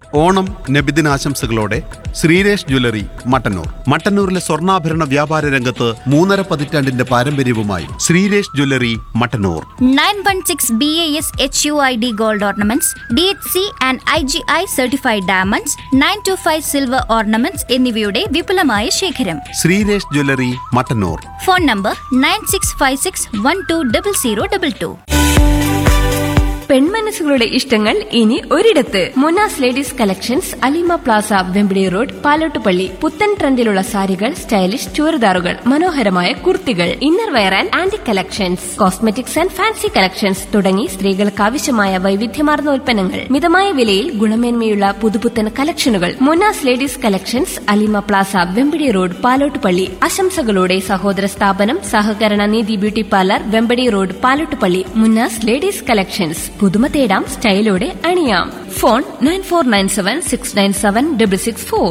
ഓണം നബിദിനാശംസകളോടെ ശ്രീരേഷ് ജ്വല്ലറി മട്ടന്നൂർ മട്ടന്നൂരിലെ സ്വർണ്ണാഭരണ വ്യാപാര രംഗത്ത് മൂന്നര പതിറ്റാണ്ടിന്റെ പാരമ്പര്യവുമായി Sreeresh jewellery Mattannur 916 BAS HUID gold ornaments, DHC and IGI certified diamonds, 925 silver ornaments എന്നിവയുടെ വിപുലമായ ശേഖരം Sreeresh jewellery Mattannur phone number nine six five six one two double zero double two പെൺമനസ്സുകളുടെ ഇഷ്ടങ്ങൾ ഇനി ഒരിടത്ത് Munas ladies collections Alima plaza Vembadi road Palottupally പുത്തൻ ട്രെൻഡിലുള്ള സാരികൾ സ്റ്റൈലിഷ് ചുരിദാറുകൾ മനോഹരമായ കുർത്തികൾ inner wear and anti collections cosmetics and fancy collections തുടങ്ങി സ്ത്രീകൾക്ക് ആവശ്യമായ വൈവിധ്യമാർന്ന ഉൽപ്പന്നങ്ങൾ മിതമായ വിലയിൽ ഗുണമേന്മയുള്ള പുതുപുത്തൻ കളക്ഷനുകൾ Munas ladies collections Alima plaza Vembadi road Palottupally ആശംസകളോടെ സഹോദര സ്ഥാപനം സഹകരണ നീതി beauty parlour Vembadi road Palottupally Munas ladies collections പുതുമ തേടാം സ്റ്റൈലോടെ അണിയാം phone nine four nine seven six nine seven double six four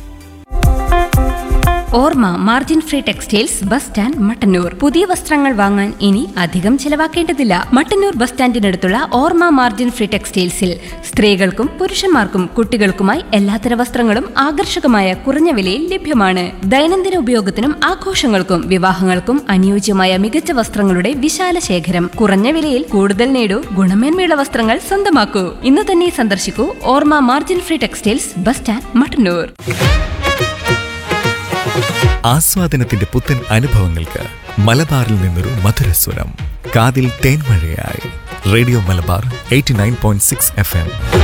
Orma margin free textiles bus stand Mattannur പുതിയ വസ്ത്രങ്ങൾ വാങ്ങാൻ ഇനി അധികം ചെലവാക്കേണ്ടതില്ല മട്ടന്നൂർ ബസ് സ്റ്റാൻഡിനടുത്തുള്ള ഓർമ്മ മാർജിൻ ഫ്രീ ടെക്സ്റ്റൈൽസിൽ സ്ത്രീകൾക്കും പുരുഷന്മാർക്കും കുട്ടികൾക്കുമായി എല്ലാത്തര വസ്ത്രങ്ങളും ആകർഷകമായ കുറഞ്ഞ വിലയിൽ ലഭ്യമാണ് ദൈനംദിന ഉപയോഗത്തിനും ആഘോഷങ്ങൾക്കും വിവാഹങ്ങൾക്കും അനുയോജ്യമായ മികച്ച വസ്ത്രങ്ങളുടെ വിശാല ശേഖരം കുറഞ്ഞ വിലയിൽ കൂടുതൽ നേടൂ ഗുണമേന്മയുള്ള വസ്ത്രങ്ങൾ സ്വന്തമാക്കൂ ഇന്ന് തന്നെ സന്ദർശിക്കൂ Orma margin free textiles bus stand Mattannur ആസ്വാദനത്തിന്റെ പുത്തൻ അനുഭവങ്ങൾക്ക് മലബാറിൽ നിന്നൊരു മധുരസ്വരം കാതിൽ തേൻമഴയായി radio Malabar eighty nine point six F M